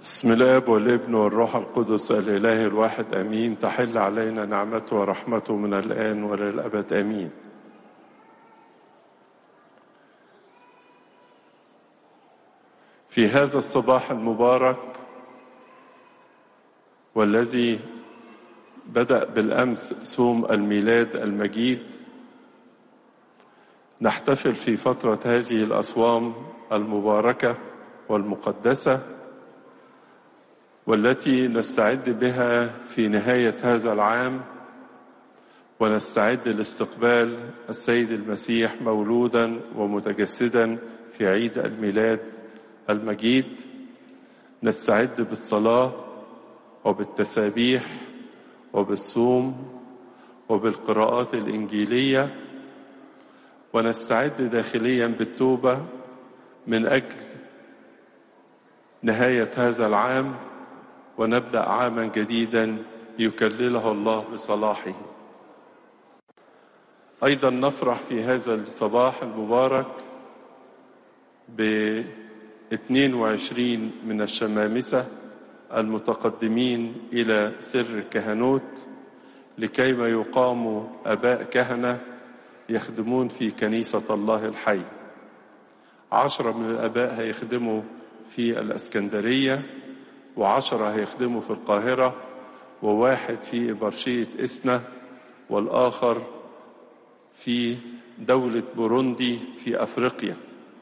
بسم الاب والابن والروح القدس الاله الواحد امين تحل علينا نعمته ورحمته من الان وللابد امين في هذا الصباح المبارك والذي بدا بالامس صوم الميلاد المجيد نحتفل في فتره هذه الاصوام المباركه والمقدسه والتي نستعد بها في نهايه هذا العام ونستعد لاستقبال السيد المسيح مولودا ومتجسدا في عيد الميلاد المجيد نستعد بالصلاه وبالتسابيح وبالصوم وبالقراءات الانجيليه ونستعد داخليا بالتوبه من اجل نهايه هذا العام ونبدا عاما جديدا يكلله الله بصلاحه ايضا نفرح في هذا الصباح المبارك ب 22 من الشمامسه المتقدمين الى سر الكهنوت لكيما يقاموا اباء كهنه يخدمون في كنيسه الله الحي عشره من الاباء هيخدموا في الاسكندريه وعشرة هيخدموا في القاهرة وواحد في برشية إسنا والآخر في دولة بوروندي في أفريقيا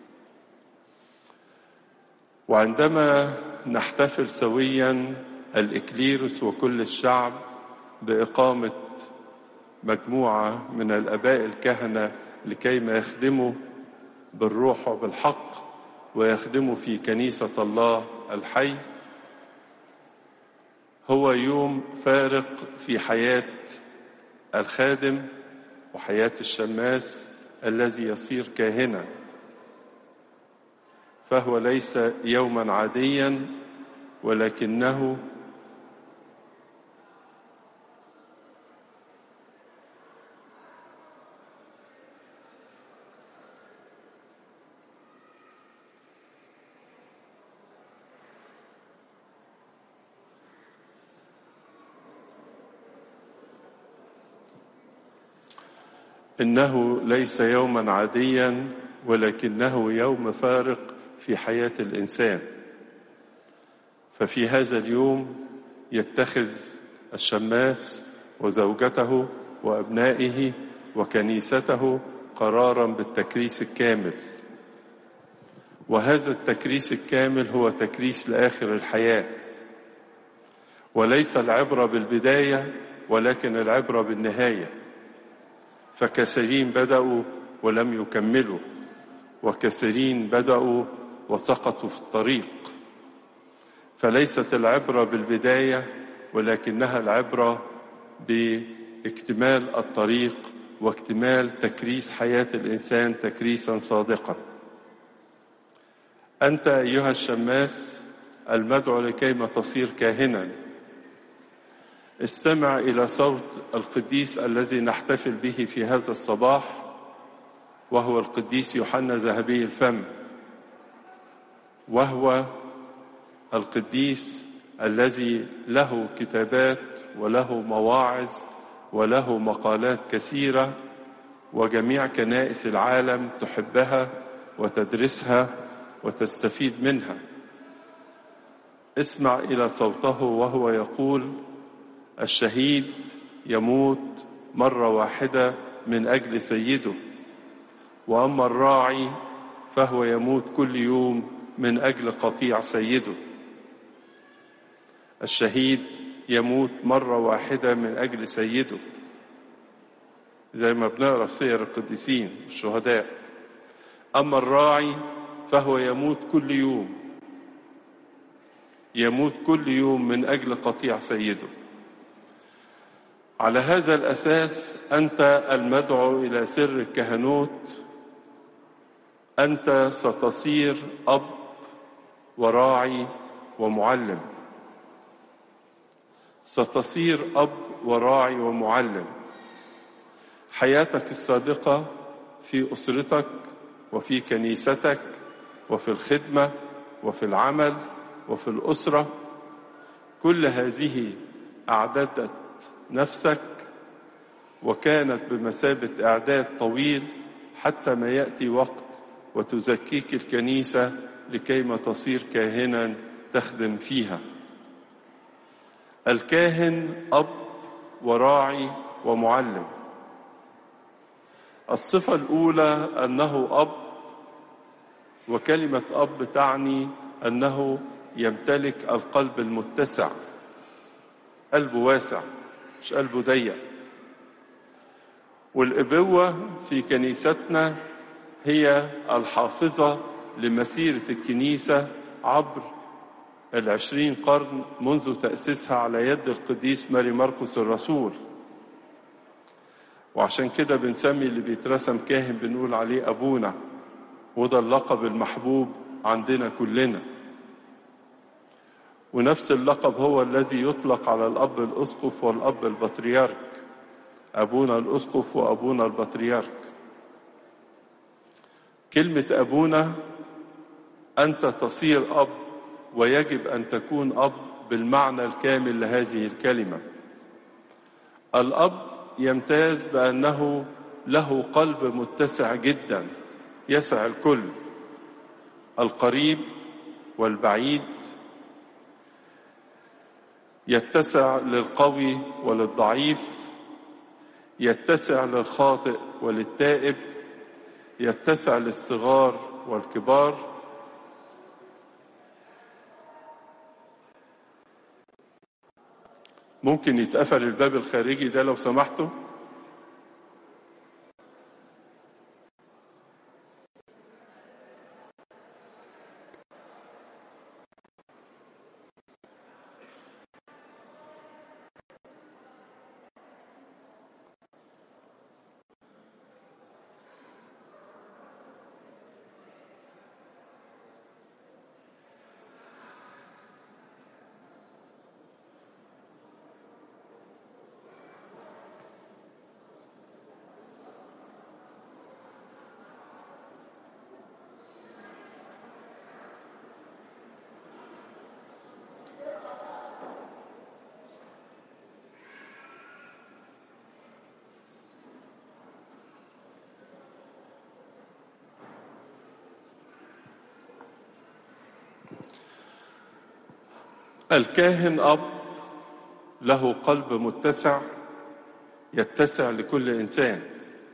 وعندما نحتفل سويا الإكليروس وكل الشعب بإقامة مجموعة من الآباء الكهنة لكيما يخدموا بالروح وبالحق ويخدموا في كنيسة الله الحي هو يوم فارق في حياة الخادم وحياة الشماس الذي يصير كاهنا فهو ليس يوما عاديا ولكنه انه ليس يوما عاديا ولكنه يوم فارق في حياه الانسان ففي هذا اليوم يتخذ الشماس وزوجته وابنائه وكنيسته قرارا بالتكريس الكامل وهذا التكريس الكامل هو تكريس لاخر الحياه وليس العبره بالبدايه ولكن العبره بالنهايه فكثيرين بدأوا ولم يكملوا وكثيرين بدأوا وسقطوا في الطريق فليست العبرة بالبداية ولكنها العبرة باكتمال الطريق واكتمال تكريس حياة الإنسان تكريسا صادقا أنت أيها الشماس المدعو لكيما تصير كاهنا استمع إلى صوت القديس الذي نحتفل به في هذا الصباح وهو القديس يوحنا ذهبي الفم وهو القديس الذي له كتابات وله مواعظ وله مقالات كثيرة وجميع كنائس العالم تحبها وتدرسها وتستفيد منها اسمع إلى صوته وهو يقول الشهيد يموت مرة واحدة من أجل سيده وأما الراعي فهو يموت كل يوم من أجل قطيع سيده الشهيد يموت مرة واحدة من أجل سيده زي ما بنقرا في سير القديسين الشهداء أما الراعي فهو يموت كل يوم يموت كل يوم من أجل قطيع سيده على هذا الاساس انت المدعو الى سر الكهنوت انت ستصير اب وراعي ومعلم ستصير اب وراعي ومعلم حياتك السابقه في اسرتك وفي كنيستك وفي الخدمه وفي العمل وفي الأسرة كل هذه أعددت نفسك وكانت بمثابة إعداد طويل حتى ما يأتي وقت وتزكيك الكنيسة لكيما تصير كاهنا تخدم فيها الكاهن أب وراعي ومعلم الصفة الأولى أنه أب وكلمة أب تعني أنه يمتلك القلب المتسع قلبه واسع مش قلبه ضيق والإبوة في كنيستنا هي الحافظة لمسيرة الكنيسة عبر العشرين قرن منذ تأسيسها على يد القديس ماري مرقس الرسول وعشان كده بنسمي اللي بيترسم كاهن بنقول عليه أبونا وده اللقب المحبوب عندنا كلنا ونفس اللقب هو الذي يطلق على الأب الأسقف والأب البطريرك أبونا الأسقف وأبونا البطريرك كلمة أبونا أنت تصير أب ويجب أن تكون أب بالمعنى الكامل لهذه الكلمة الأب يمتاز بأنه له قلب متسع جدا يسع الكل القريب والبعيد يتسع للقوي وللضعيف يتسع للخاطئ وللتائب يتسع للصغار والكبار ممكن يتقفل الباب الخارجي ده لو سمحتوا الكاهن أب له قلب متسع يتسع لكل إنسان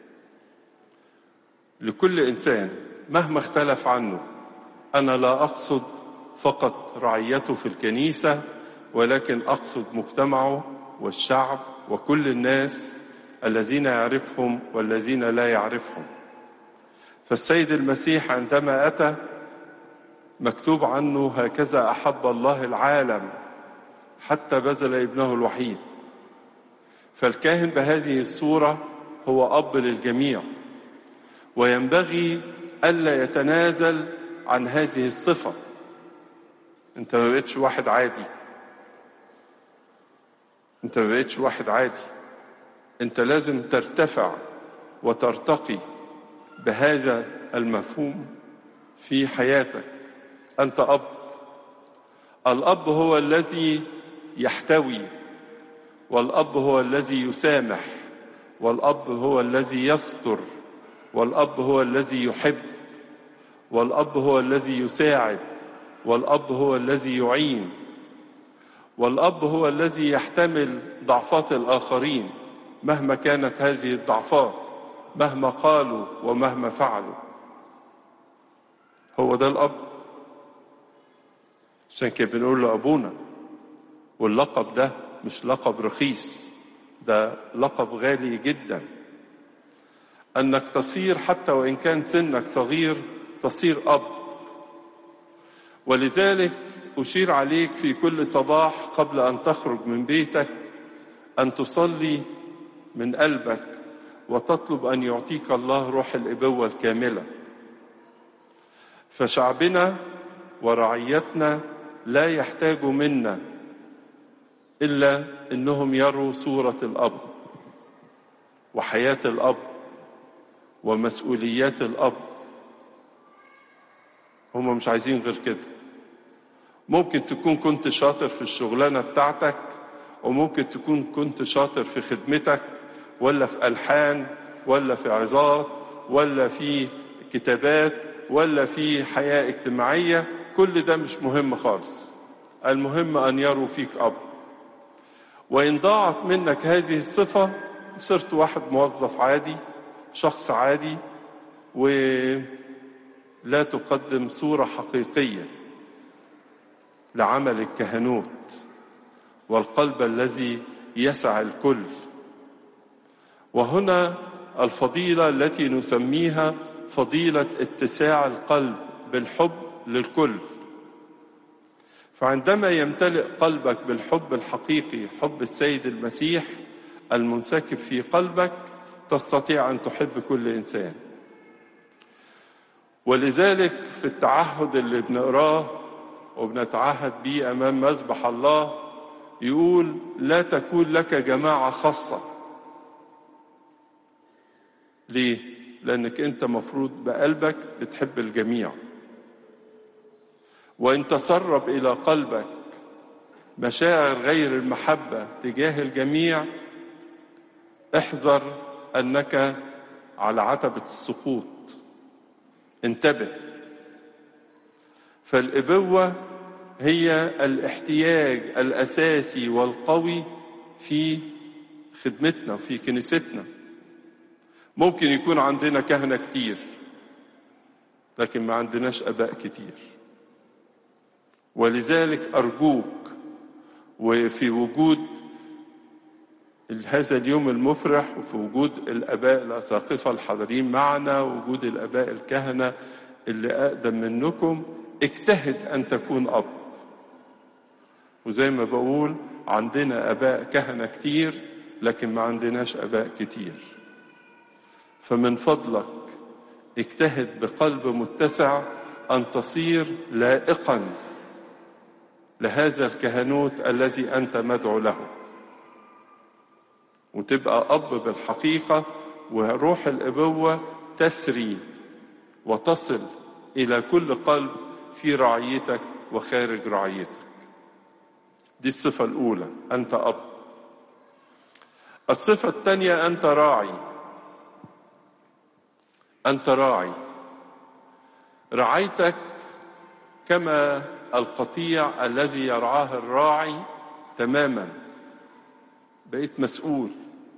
لكل إنسان مهما اختلف عنه أنا لا أقصد فقط رعيته في الكنيسة ولكن أقصد مجتمعه والشعب وكل الناس الذين يعرفهم والذين لا يعرفهم فالسيد المسيح عندما أتى مكتوب عنه هكذا احب الله العالم حتى بذل ابنه الوحيد فالكاهن بهذه الصوره هو اب للجميع وينبغي الا يتنازل عن هذه الصفه انت ما بقتش واحد عادي انت ما بقتش واحد عادي انت لازم ترتفع وترتقي بهذا المفهوم في حياتك أنت أب الأب هو الذي يحتوي والأب هو الذي يسامح والأب هو الذي يستر والأب هو الذي يحب والأب هو الذي يساعد والأب هو الذي يعين والأب هو الذي يحتمل ضعفات الآخرين مهما كانت هذه الضعفات مهما قالوا ومهما فعلوا هو ده الأب عشان كده بنقول له أبونا واللقب ده مش لقب رخيص ده لقب غالي جدا أنك تصير حتى وإن كان سنك صغير تصير أب ولذلك أشير عليك في كل صباح قبل أن تخرج من بيتك أن تصلي من قلبك وتطلب أن يعطيك الله روح الإبوة الكاملة فشعبنا ورعيتنا لا يحتاجوا منا الا انهم يروا صوره الاب وحياه الاب ومسؤوليات الاب هم مش عايزين غير كده ممكن تكون كنت شاطر في الشغلانة بتاعتك وممكن تكون كنت شاطر في خدمتك ولا في ألحان ولا في عظات ولا في كتابات ولا في حياة اجتماعية كل ده مش مهم خالص المهم أن يروا فيك أب وإن ضاعت منك هذه الصفة صرت واحد موظف عادي شخص عادي ولا تقدم صورة حقيقية لعمل الكهنوت والقلب الذي يسع الكل وهنا الفضيلة التي نسميها فضيلة اتساع القلب بالحب للكل فعندما يمتلئ قلبك بالحب الحقيقي حب السيد المسيح المنسكب في قلبك تستطيع ان تحب كل انسان ولذلك في التعهد اللي بنقراه وبنتعهد به امام مذبح الله يقول لا تكون لك جماعه خاصه ليه لانك انت مفروض بقلبك بتحب الجميع وان تسرب الى قلبك مشاعر غير المحبه تجاه الجميع احذر انك على عتبه السقوط انتبه فالابوه هي الاحتياج الاساسي والقوي في خدمتنا في كنيستنا ممكن يكون عندنا كهنه كتير لكن ما عندناش اباء كتير ولذلك ارجوك وفي وجود هذا اليوم المفرح وفي وجود الاباء الاساقفه الحاضرين معنا وجود الاباء الكهنه اللي اقدم منكم اجتهد ان تكون اب وزي ما بقول عندنا اباء كهنه كتير لكن ما عندناش اباء كتير فمن فضلك اجتهد بقلب متسع ان تصير لائقا لهذا الكهنوت الذي انت مدعو له وتبقى اب بالحقيقه وروح الابوه تسري وتصل الى كل قلب في رعيتك وخارج رعيتك دي الصفه الاولى انت اب الصفه الثانيه انت راعي انت راعي رعيتك كما القطيع الذي يرعاه الراعي تماما بقيت مسؤول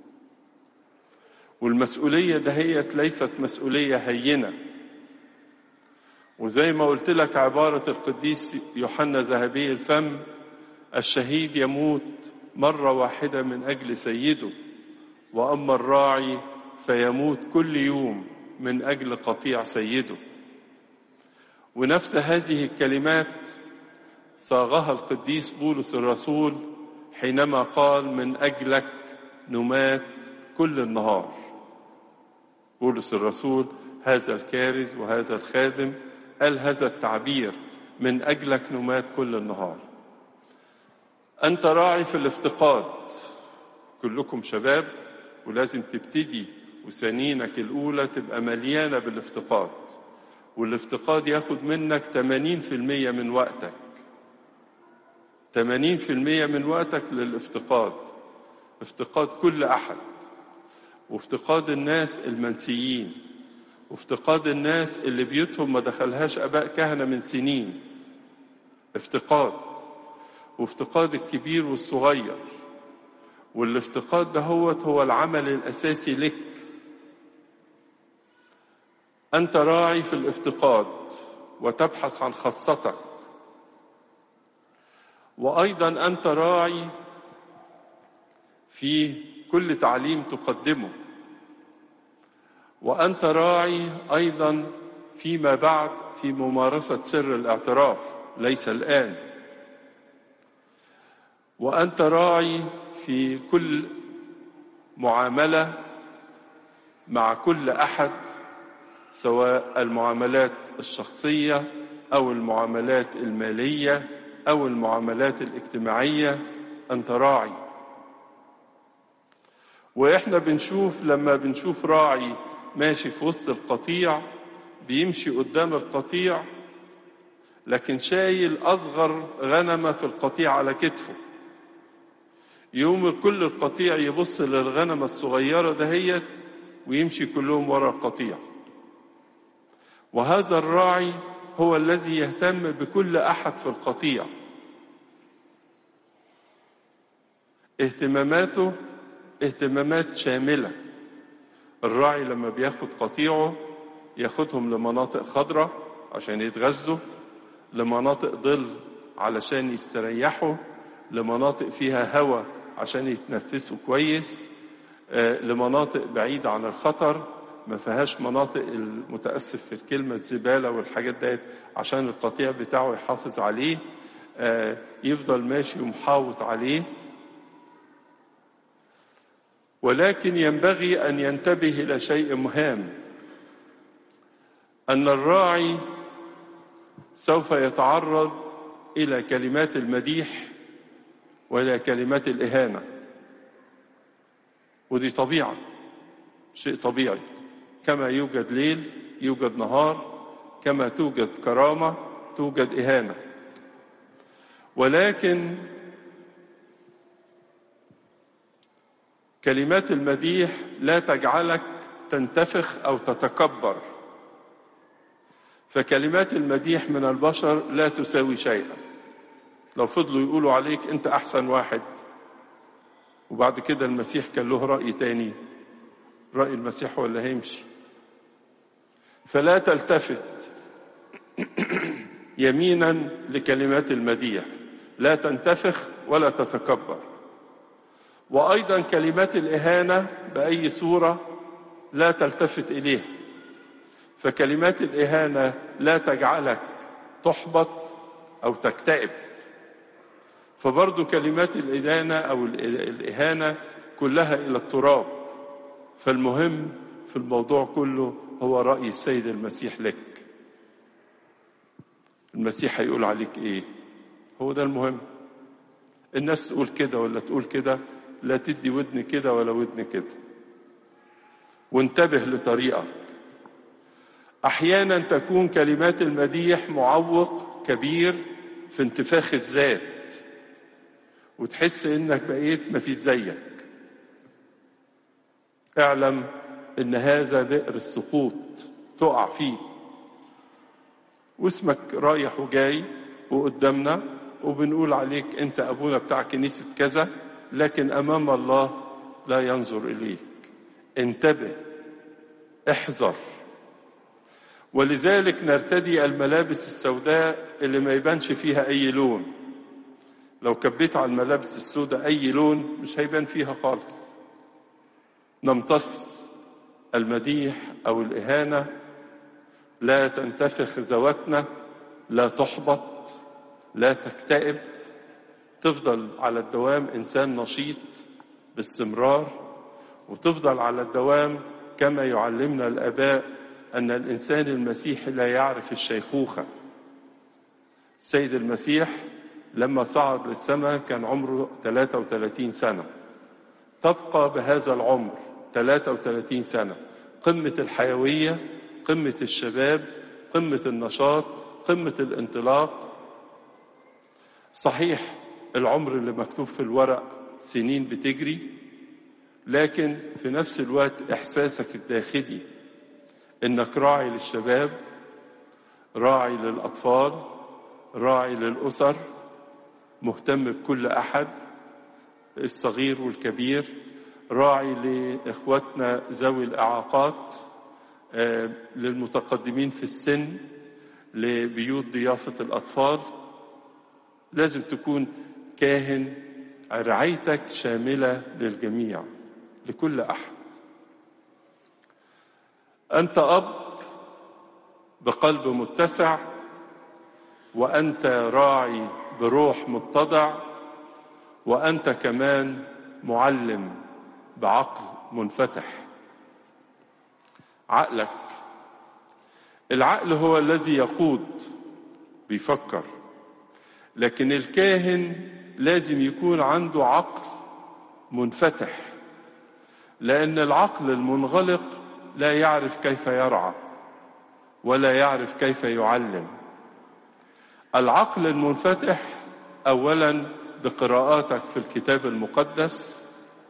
والمسؤوليه دهيت ليست مسؤوليه هينه وزي ما قلت لك عباره القديس يوحنا ذهبي الفم الشهيد يموت مره واحده من اجل سيده واما الراعي فيموت كل يوم من اجل قطيع سيده ونفس هذه الكلمات صاغها القديس بولس الرسول حينما قال من اجلك نمات كل النهار بولس الرسول هذا الكارز وهذا الخادم قال هذا التعبير من اجلك نمات كل النهار انت راعي في الافتقاد كلكم شباب ولازم تبتدي وسنينك الاولى تبقى مليانه بالافتقاد والافتقاد ياخد منك 80% من وقتك 80% من وقتك للافتقاد افتقاد كل احد وافتقاد الناس المنسيين وافتقاد الناس اللي بيوتهم ما دخلهاش اباء كهنه من سنين افتقاد وافتقاد الكبير والصغير والافتقاد دهوت هو العمل الاساسي لك انت راعي في الافتقاد وتبحث عن خاصتك وايضا انت راعي في كل تعليم تقدمه وانت راعي ايضا فيما بعد في ممارسه سر الاعتراف ليس الان وانت راعي في كل معامله مع كل احد سواء المعاملات الشخصيه او المعاملات الماليه او المعاملات الاجتماعيه انت راعي واحنا بنشوف لما بنشوف راعي ماشي في وسط القطيع بيمشي قدام القطيع لكن شايل أصغر غنمة في القطيع على كتفه يوم كل القطيع يبص للغنمة الصغيرة دهيت ويمشي كلهم ورا القطيع وهذا الراعي هو الذي يهتم بكل أحد في القطيع اهتماماته اهتمامات شاملة الراعي لما بياخد قطيعه ياخدهم لمناطق خضراء عشان يتغذوا لمناطق ظل علشان يستريحوا لمناطق فيها هواء عشان يتنفسوا كويس آه، لمناطق بعيدة عن الخطر ما فيهاش مناطق المتأسف في الكلمة الزبالة والحاجات ديت عشان القطيع بتاعه يحافظ عليه آه، يفضل ماشي ومحاوط عليه ولكن ينبغي أن ينتبه إلى شيء مهم أن الراعي سوف يتعرض إلى كلمات المديح وإلى كلمات الإهانة ودي طبيعة شيء طبيعي كما يوجد ليل يوجد نهار كما توجد كرامة توجد إهانة ولكن كلمات المديح لا تجعلك تنتفخ أو تتكبر فكلمات المديح من البشر لا تساوي شيئا لو فضلوا يقولوا عليك انت احسن واحد وبعد كده المسيح كان له راي تاني راي المسيح هو اللي هيمشي فلا تلتفت يمينا لكلمات المديح لا تنتفخ ولا تتكبر وايضا كلمات الاهانه باي صوره لا تلتفت اليها فكلمات الاهانه لا تجعلك تحبط او تكتئب فبرضو كلمات الإدانة أو الإهانة كلها إلى التراب فالمهم في الموضوع كله هو رأي السيد المسيح لك المسيح هيقول عليك إيه هو ده المهم الناس تقول كده ولا تقول كده لا تدي ودن كده ولا ودن كده وانتبه لطريقك احيانا تكون كلمات المديح معوق كبير في انتفاخ الذات وتحس انك بقيت مفيش زيك اعلم ان هذا بئر السقوط تقع فيه واسمك رايح وجاي وقدامنا وبنقول عليك انت ابونا بتاع كنيسه كذا لكن امام الله لا ينظر اليك انتبه احذر ولذلك نرتدي الملابس السوداء اللي ما يبانش فيها اي لون لو كبيت على الملابس السوداء اي لون مش هيبان فيها خالص نمتص المديح او الاهانه لا تنتفخ ذواتنا لا تحبط لا تكتئب تفضل على الدوام انسان نشيط باستمرار وتفضل على الدوام كما يعلمنا الاباء ان الانسان المسيحي لا يعرف الشيخوخه السيد المسيح لما صعد للسماء كان عمره 33 سنه تبقى بهذا العمر 33 سنه قمه الحيويه قمه الشباب قمه النشاط قمه الانطلاق صحيح العمر اللي مكتوب في الورق سنين بتجري لكن في نفس الوقت احساسك الداخلي انك راعي للشباب راعي للاطفال راعي للاسر مهتم بكل احد الصغير والكبير راعي لاخواتنا ذوي الاعاقات آه، للمتقدمين في السن لبيوت ضيافه الاطفال لازم تكون كاهن رعايتك شامله للجميع لكل احد انت اب بقلب متسع وانت راعي بروح متضع وانت كمان معلم بعقل منفتح عقلك العقل هو الذي يقود بيفكر لكن الكاهن لازم يكون عنده عقل منفتح لان العقل المنغلق لا يعرف كيف يرعى ولا يعرف كيف يعلم العقل المنفتح اولا بقراءاتك في الكتاب المقدس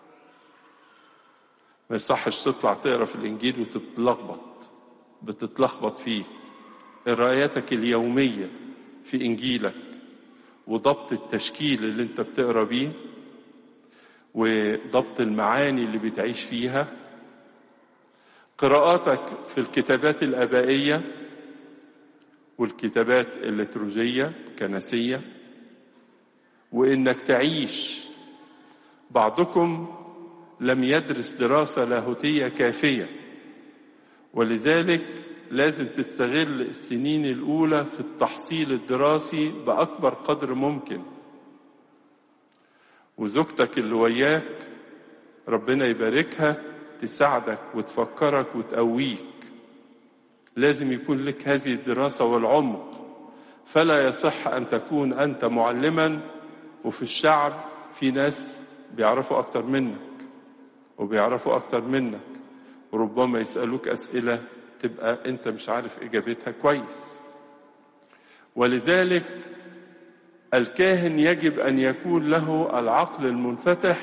ما يصحش تطلع تقرا في الانجيل وتتلخبط بتتلخبط فيه قراياتك اليوميه في انجيلك وضبط التشكيل اللي انت بتقرا بيه وضبط المعاني اللي بتعيش فيها قراءاتك في الكتابات الابائيه والكتابات الليتروجيه الكنسيه وانك تعيش بعضكم لم يدرس دراسه لاهوتيه كافيه ولذلك لازم تستغل السنين الاولى في التحصيل الدراسي باكبر قدر ممكن وزوجتك اللي وياك ربنا يباركها تساعدك وتفكرك وتقويك لازم يكون لك هذه الدراسه والعمق فلا يصح ان تكون انت معلما وفي الشعب في ناس بيعرفوا اكتر منك وبيعرفوا اكتر منك وربما يسالوك اسئله تبقى انت مش عارف اجابتها كويس ولذلك الكاهن يجب ان يكون له العقل المنفتح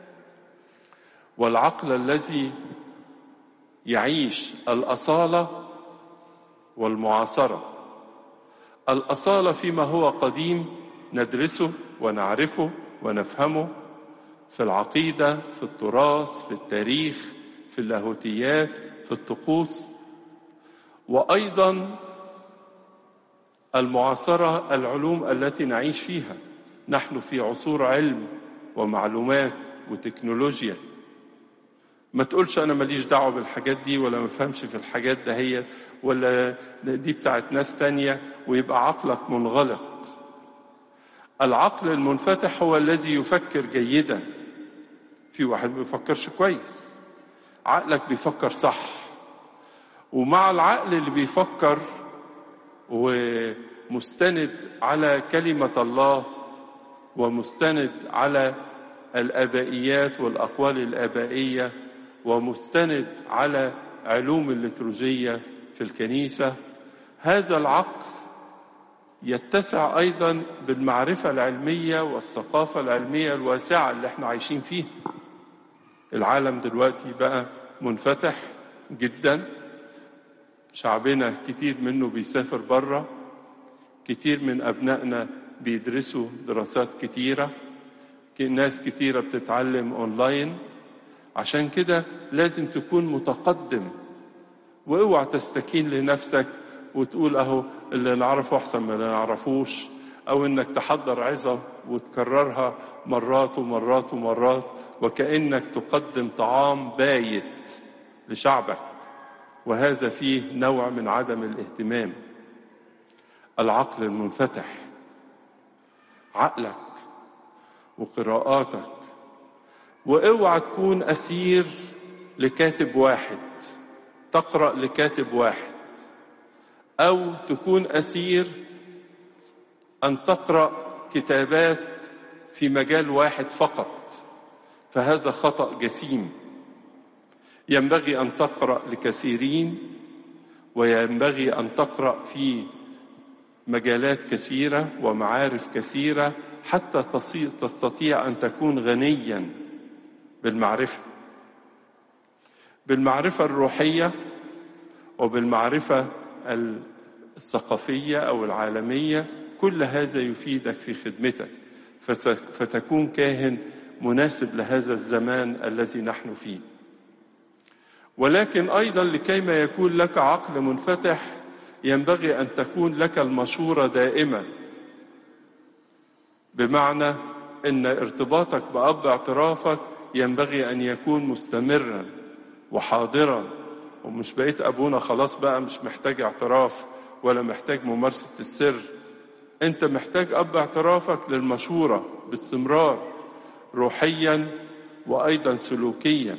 والعقل الذي يعيش الاصاله والمعاصره الاصاله فيما هو قديم ندرسه ونعرفه ونفهمه في العقيده في التراث في التاريخ في اللاهوتيات في الطقوس وايضا المعاصره العلوم التي نعيش فيها نحن في عصور علم ومعلومات وتكنولوجيا ما تقولش انا ماليش دعوه بالحاجات دي ولا ما فهمش في الحاجات دهيت ولا دي بتاعت ناس تانية ويبقى عقلك منغلق العقل المنفتح هو الذي يفكر جيدا في واحد ما بيفكرش كويس عقلك بيفكر صح ومع العقل اللي بيفكر ومستند على كلمة الله ومستند على الآبائيات والأقوال الآبائية ومستند على علوم الليتروجية في الكنيسة هذا العقل يتسع أيضا بالمعرفة العلمية والثقافة العلمية الواسعة اللي احنا عايشين فيها العالم دلوقتي بقى منفتح جدا شعبنا كتير منه بيسافر بره كتير من أبنائنا بيدرسوا دراسات كتيرة ناس كتيرة بتتعلم أونلاين عشان كده لازم تكون متقدم واوعى تستكين لنفسك وتقول اهو اللي نعرفه احسن من اللي نعرفوش او انك تحضر عظة وتكررها مرات ومرات ومرات وكأنك تقدم طعام بايت لشعبك وهذا فيه نوع من عدم الاهتمام العقل المنفتح عقلك وقراءاتك واوعى تكون اسير لكاتب واحد تقرا لكاتب واحد او تكون اسير ان تقرا كتابات في مجال واحد فقط فهذا خطا جسيم ينبغي ان تقرا لكثيرين وينبغي ان تقرا في مجالات كثيره ومعارف كثيره حتى تستطيع ان تكون غنيا بالمعرفه بالمعرفه الروحيه وبالمعرفه الثقافيه او العالميه كل هذا يفيدك في خدمتك فتكون كاهن مناسب لهذا الزمان الذي نحن فيه ولكن ايضا لكي ما يكون لك عقل منفتح ينبغي ان تكون لك المشوره دائما بمعنى ان ارتباطك باب اعترافك ينبغي ان يكون مستمرا وحاضرا ومش بقيت ابونا خلاص بقى مش محتاج اعتراف ولا محتاج ممارسه السر انت محتاج اب اعترافك للمشوره باستمرار روحيا وايضا سلوكيا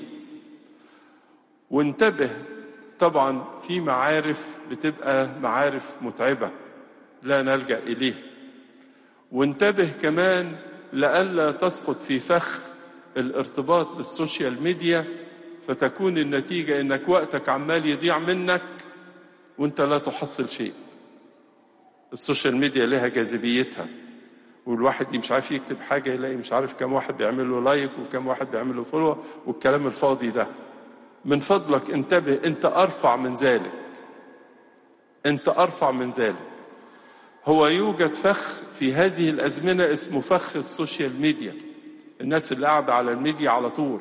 وانتبه طبعا في معارف بتبقى معارف متعبه لا نلجا اليه وانتبه كمان لئلا تسقط في فخ الارتباط بالسوشيال ميديا فتكون النتيجه انك وقتك عمال يضيع منك وانت لا تحصل شيء السوشيال ميديا لها جاذبيتها والواحد مش عارف يكتب حاجة يلاقي مش عارف كم واحد بيعمل له لايك وكم واحد بيعمل له فولو والكلام الفاضي ده من فضلك انتبه انت ارفع من ذلك انت ارفع من ذلك هو يوجد فخ في هذه الازمنه اسمه فخ السوشيال ميديا الناس اللي قاعده على الميديا على طول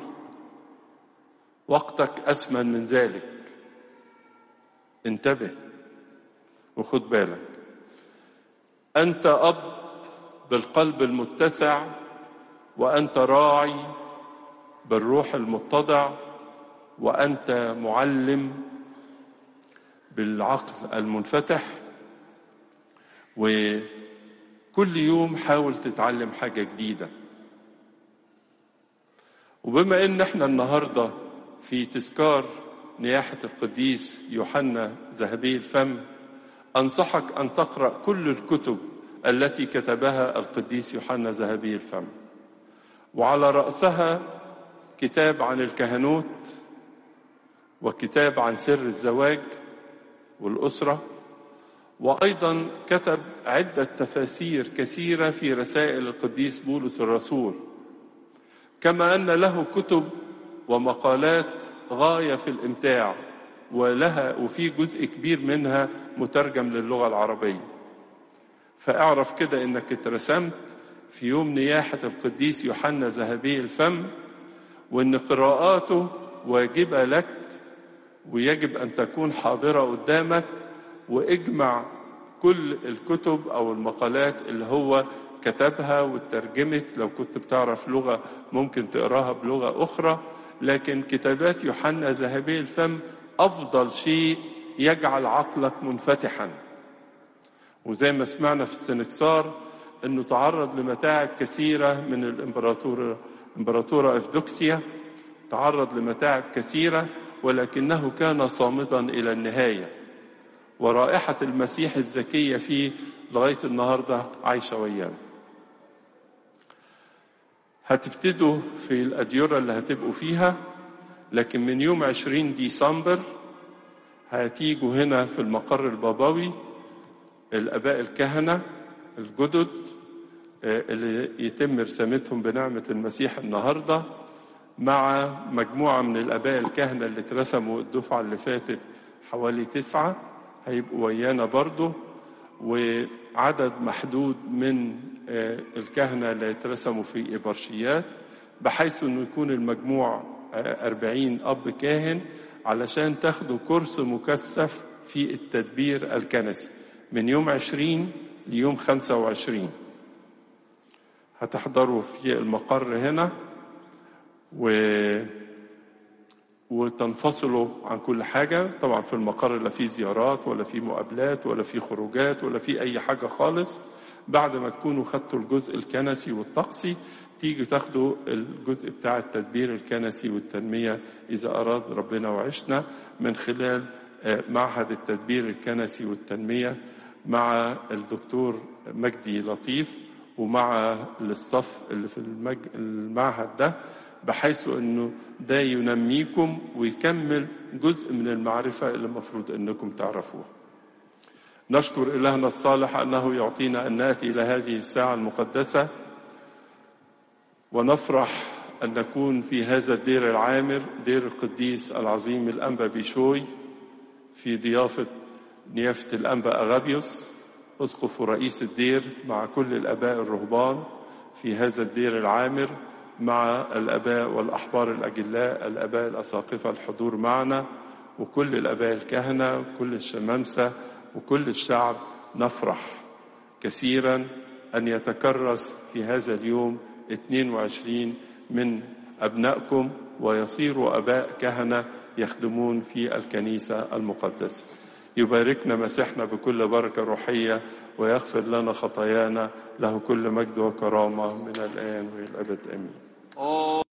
وقتك اثمن من ذلك انتبه وخد بالك انت اب بالقلب المتسع وانت راعي بالروح المتضع وانت معلم بالعقل المنفتح وكل يوم حاول تتعلم حاجه جديده وبما ان احنا النهارده في تذكار نياحه القديس يوحنا ذهبي الفم انصحك ان تقرا كل الكتب التي كتبها القديس يوحنا ذهبي الفم وعلى راسها كتاب عن الكهنوت وكتاب عن سر الزواج والاسره وايضا كتب عده تفاسير كثيره في رسائل القديس بولس الرسول كما ان له كتب ومقالات غايه في الامتاع ولها وفي جزء كبير منها مترجم للغه العربيه فاعرف كده انك اترسمت في يوم نياحه القديس يوحنا ذهبي الفم وان قراءاته واجبه لك ويجب ان تكون حاضره قدامك واجمع كل الكتب او المقالات اللي هو كتبها وترجمت لو كنت بتعرف لغه ممكن تقراها بلغه اخرى لكن كتابات يوحنا ذهبي الفم افضل شيء يجعل عقلك منفتحا وزي ما سمعنا في السنكسار انه تعرض لمتاعب كثيره من الامبراطوره امبراطوره افدوكسيا تعرض لمتاعب كثيره ولكنه كان صامدا الى النهايه ورائحه المسيح الزكيه فيه لغايه النهارده عايشه ويانا هتبتدوا في الأديرة اللي هتبقوا فيها لكن من يوم 20 ديسمبر هتيجوا هنا في المقر البابوي الآباء الكهنة الجدد اللي يتم رسامتهم بنعمة المسيح النهاردة مع مجموعة من الآباء الكهنة اللي اترسموا الدفعة اللي فاتت حوالي تسعة هيبقوا ويانا برضه وعدد محدود من الكهنة اللي يترسموا في إبرشيات بحيث أنه يكون المجموع أربعين أب كاهن علشان تاخدوا كورس مكثف في التدبير الكنسي من يوم عشرين ليوم خمسة وعشرين هتحضروا في المقر هنا و وتنفصلوا عن كل حاجة طبعا في المقر لا في زيارات ولا في مقابلات ولا في خروجات ولا في أي حاجة خالص بعد ما تكونوا خدتوا الجزء الكنسي والطقسي تيجوا تاخدوا الجزء بتاع التدبير الكنسي والتنمية إذا أراد ربنا وعشنا من خلال معهد التدبير الكنسي والتنمية مع الدكتور مجدي لطيف ومع الاستاف اللي في المج... المعهد ده بحيث انه ده ينميكم ويكمل جزء من المعرفة اللي المفروض انكم تعرفوها نشكر إلهنا الصالح أنه يعطينا أن نأتي إلى هذه الساعة المقدسة ونفرح أن نكون في هذا الدير العامر دير القديس العظيم الأنبا بيشوي في ضيافة نيافة الأنبا أغابيوس أسقف ورئيس الدير مع كل الآباء الرهبان في هذا الدير العامر مع الآباء والأحبار الأجلاء الآباء الأساقفة الحضور معنا وكل الآباء الكهنة وكل الشمامسة وكل الشعب نفرح كثيرا أن يتكرس في هذا اليوم 22 من أبنائكم ويصيروا أباء كهنة يخدمون في الكنيسة المقدسة يباركنا مسيحنا بكل بركة روحية ويغفر لنا خطايانا له كل مجد وكرامة من الآن وإلى الأبد آمين